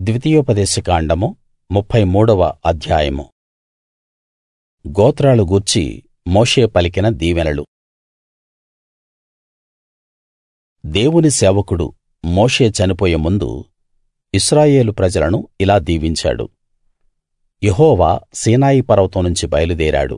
ద్వితీయోపదేశకాండము ముప్ఫై మూడవ అధ్యాయము గోత్రాలు గూర్చి మోషే పలికిన దీవెనలు దేవుని సేవకుడు మోషే చనిపోయే ముందు ఇశ్రాయేలు ప్రజలను ఇలా దీవించాడు యెహోవా సీనాయి పర్వతం నుంచి బయలుదేరాడు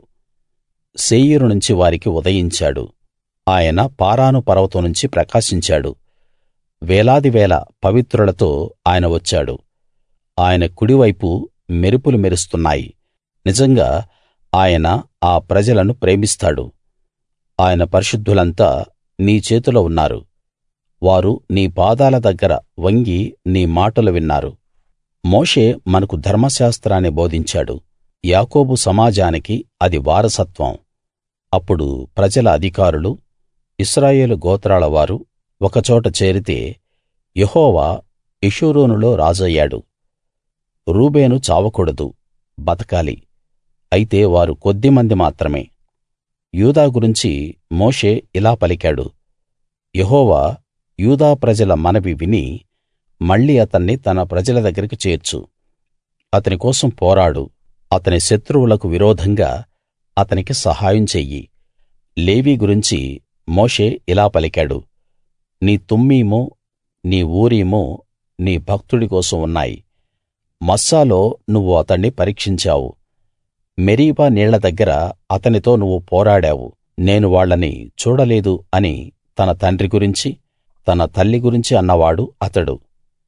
శేయీరు నుంచి వారికి ఉదయించాడు ఆయన పారాను పర్వతం నుంచి ప్రకాశించాడు వేలాదివేల పవిత్రులతో ఆయన వచ్చాడు ఆయన కుడివైపు మెరుపులు మెరుస్తున్నాయి నిజంగా ఆయన ఆ ప్రజలను ప్రేమిస్తాడు ఆయన పరిశుద్ధులంతా నీ చేతిలో ఉన్నారు వారు నీ పాదాల దగ్గర వంగి నీ మాటలు విన్నారు మోషే మనకు ధర్మశాస్త్రాన్ని బోధించాడు యాకోబు సమాజానికి అది వారసత్వం అప్పుడు ప్రజల అధికారులు ఇశ్రాయేలు గోత్రాల వారు ఒకచోట చేరితే యెహోవా యెషూరూనులో రాజయ్యాడు రూబేను చావకూడదు బతకాలి అయితే వారు కొద్దిమంది మాత్రమే యూదా గురించి మోషే ఇలా పలికాడు యెహోవా యూదా ప్రజల మనవి విని మళ్ళీ అతన్ని తన ప్రజల దగ్గరికి చేర్చు అతని కోసం పోరాడు అతని శత్రువులకు విరోధంగా అతనికి సహాయం చెయ్యి లేవీ గురించి మోషే ఇలా పలికాడు నీ తుమ్మీము నీ ఊరీము నీ భక్తుడి కోసం ఉన్నాయి మస్సాలో నువ్వు అతణ్ణి పరీక్షించావు మెరీబా నీళ్ల దగ్గర అతనితో నువ్వు పోరాడావు నేను వాళ్ళని చూడలేదు అని తన తండ్రి గురించి తన తల్లి గురించి అన్నవాడు అతడు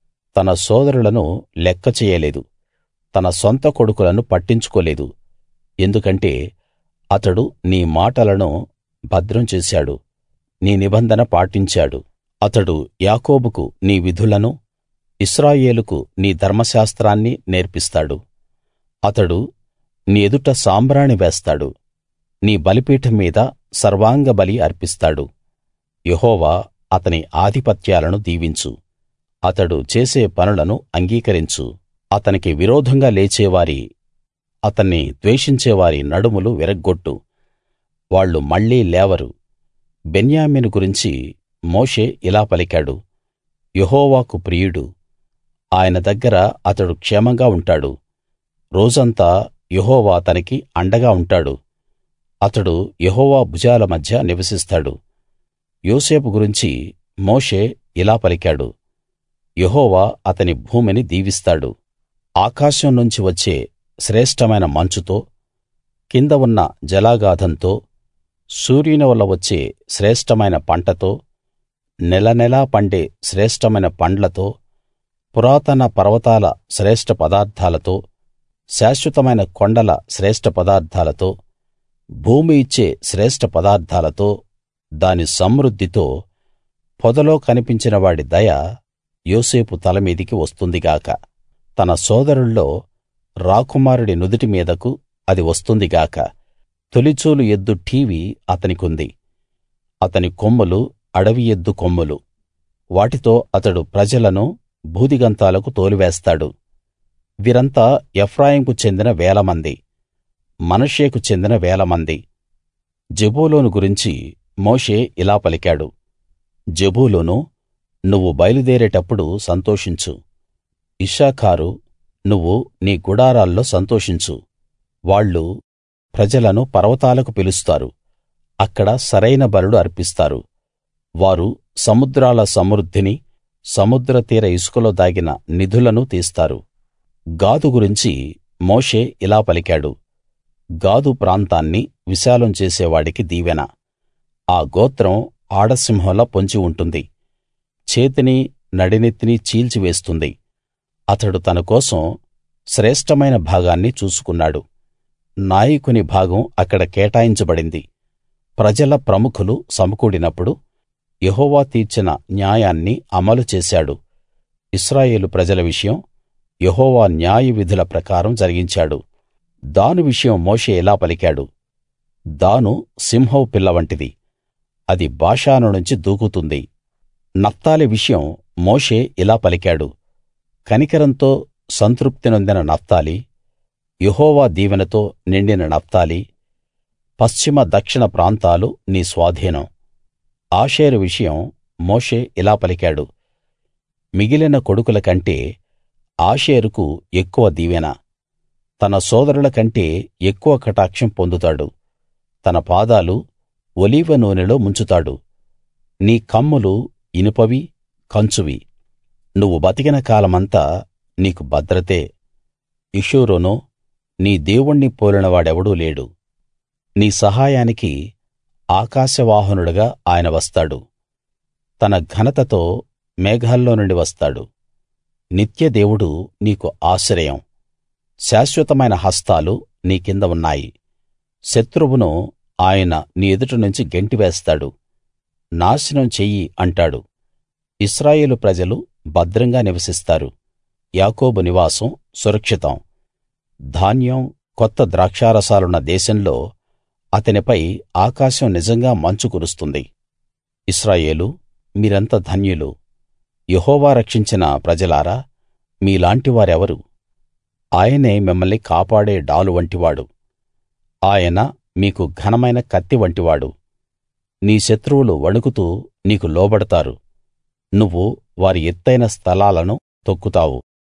తన సోదరులను లెక్క చెయ్యలేదు తన సొంత కొడుకులను పట్టించుకోలేదు ఎందుకంటే అతడు నీ మాటలను భద్రం చేశాడు నీ నిబంధన పాటించాడు అతడు యాకోబుకు నీ విధులను ఇశ్రాయేలుకు నీ ధర్మశాస్త్రాన్ని నేర్పిస్తాడు అతడు నీ ఎదుట సాంబ్రాణి వేస్తాడు నీ బలిపీఠం మీద సర్వాంగబలి అర్పిస్తాడు యెహోవా అతని ఆధిపత్యాలను దీవించు అతడు చేసే పనులను అంగీకరించు అతనికి విరోధంగా లేచేవారి అతన్ని ద్వేషించేవారి నడుములు విరగ్గొట్టు వాళ్ళు మళ్ళీ లేవరు బెన్యామీను గురించి మోషే ఇలా పలికాడు యెహోవాకు ప్రియుడు ఆయన దగ్గర అతడు క్షేమంగా ఉంటాడు రోజంతా యెహోవా అతనికి అండగా ఉంటాడు అతడు యెహోవా భుజాల మధ్య నివసిస్తాడు యోసేపు గురించి మోషే ఇలా పలికాడు యెహోవా అతని భూమిని దీవిస్తాడు ఆకాశం నుంచి వచ్చే శ్రేష్ఠమైన మంచుతో కింద ఉన్న జలాగాధంతో సూర్యుని వల్ల వచ్చే శ్రేష్ఠమైన పంటతో నెలనెలా పండే శ్రేష్ఠమైన పండ్లతో పురాతన పర్వతాల శ్రేష్ఠ పదార్థాలతో శాశ్వతమైన కొండల శ్రేష్ఠ పదార్థాలతో భూమి ఇచ్చే శ్రేష్ఠ పదార్థాలతో దాని సమృద్ధితో పొదలో కనిపించిన వాడి దయ యోసేపు తల మీదికి వస్తుంది గాక తన సోదరుల్లో రాకుమారుడి నుదిటి మీదకు అది వస్తుంది గాక తొలిచూలు ఎద్దు ఠీవి అతనికుంది అతని కొమ్ములు అడవి ఎద్దు కొమ్ములు వాటితో అతడు ప్రజలను భూదిగంతాలకు తోలివేస్తాడు వీరంతా ఎఫ్రాయింకు చెందిన వేలమంది మనష్షేకు చెందిన వేలమంది జెబూలూను గురించి మోషే ఇలా పలికాడు జెబూలూనూ నువ్వు బయలుదేరేటప్పుడు సంతోషించు ఇశ్శాఖారు నువ్వు నీ గుడారాల్లో సంతోషించు వాళ్ళు ప్రజలను పర్వతాలకు పిలుస్తారు అక్కడ సరైన బలులు అర్పిస్తారు వారు సముద్రాల సమృద్ధిని సముద్ర తీర ఇసుకలో దాగిన నిధులను తీస్తారు గాదు గురించి మోషే ఇలా పలికాడు గాదు ప్రాంతాన్ని విశాలం చేసేవాడికి దీవెన ఆ గోత్రం ఆడసింహంలా పొంచి ఉంటుంది చేతిని నడినెత్తిని చీల్చివేస్తుంది అతడు తన కోసం శ్రేష్ఠమైన భాగాన్ని చూసుకున్నాడు నాయకుని భాగం అక్కడ కేటాయించబడింది ప్రజల ప్రముఖులు సమకూడినప్పుడు యెహోవా తీర్చిన న్యాయాన్ని అమలు చేశాడు ఇశ్రాయేలు ప్రజల విషయం యెహోవా న్యాయవిధుల ప్రకారం జరిగించాడు దాను విషయం మోషే ఇలా పలికాడు దాను సింహపు పిల్ల వంటిది అది బాషాను నుంచి దూకుతుంది నఫ్తాలి విషయం మోషే ఇలా పలికాడు కనికరంతో సంతృప్తి నొందిన నఫ్తాలి యెహోవా దీవెనతో నిండిన నఫ్తాలి పశ్చిమ దక్షిణ ప్రాంతాలు నీ స్వాధీనం ఆషేరు విషయం మోషే ఇలా పలికాడు మిగిలిన కొడుకుల కంటే ఆషేరుకు ఎక్కువ దీవెన తన సోదరుల కంటే ఎక్కువ కటాక్షం పొందుతాడు తన పాదాలు ఒలీవ నూనెలో ముంచుతాడు నీ కమ్ములు ఇనుపవి కంచువి నువ్వు బతికిన కాలమంతా నీకు భద్రతే యెషూరూనూ నీ దేవుణ్ణి పోలిన వాడెవడూ లేడు నీ సహాయానికి ఆకాశవాహనుడుగా ఆయన వస్తాడు తన ఘనతతో మేఘాల్లో నుండి వస్తాడు నిత్య దేవుడు నీకు ఆశ్రయం శాశ్వతమైన హస్తాలు నీ కింద ఉన్నాయి శత్రువును ఆయన నీ ఎదుట నుంచి గెంటివేస్తాడు నాశనం చెయ్యి అంటాడు ఇశ్రాయేలు ప్రజలు భద్రంగా నివసిస్తారు యాకోబు నివాసం సురక్షితం ధాన్యం కొత్త ద్రాక్షారసాలున్న దేశంలో అతనిపై ఆకాశం నిజంగా మంచు కురుస్తుంది ఇశ్రాయేలూ మీరెంత ధన్యులు యెహోవా రక్షించిన ప్రజలారా మీలాంటి వారెవరు ఆయనే మిమ్మల్ని కాపాడే డాలు వంటివాడు ఆయన మీకు ఘనమైన కత్తి వంటివాడు నీ శత్రువులు వణుకుతూ నీకు లోబడతారు నువ్వు వారి ఎత్తయిన స్థలాలను తొక్కుతావు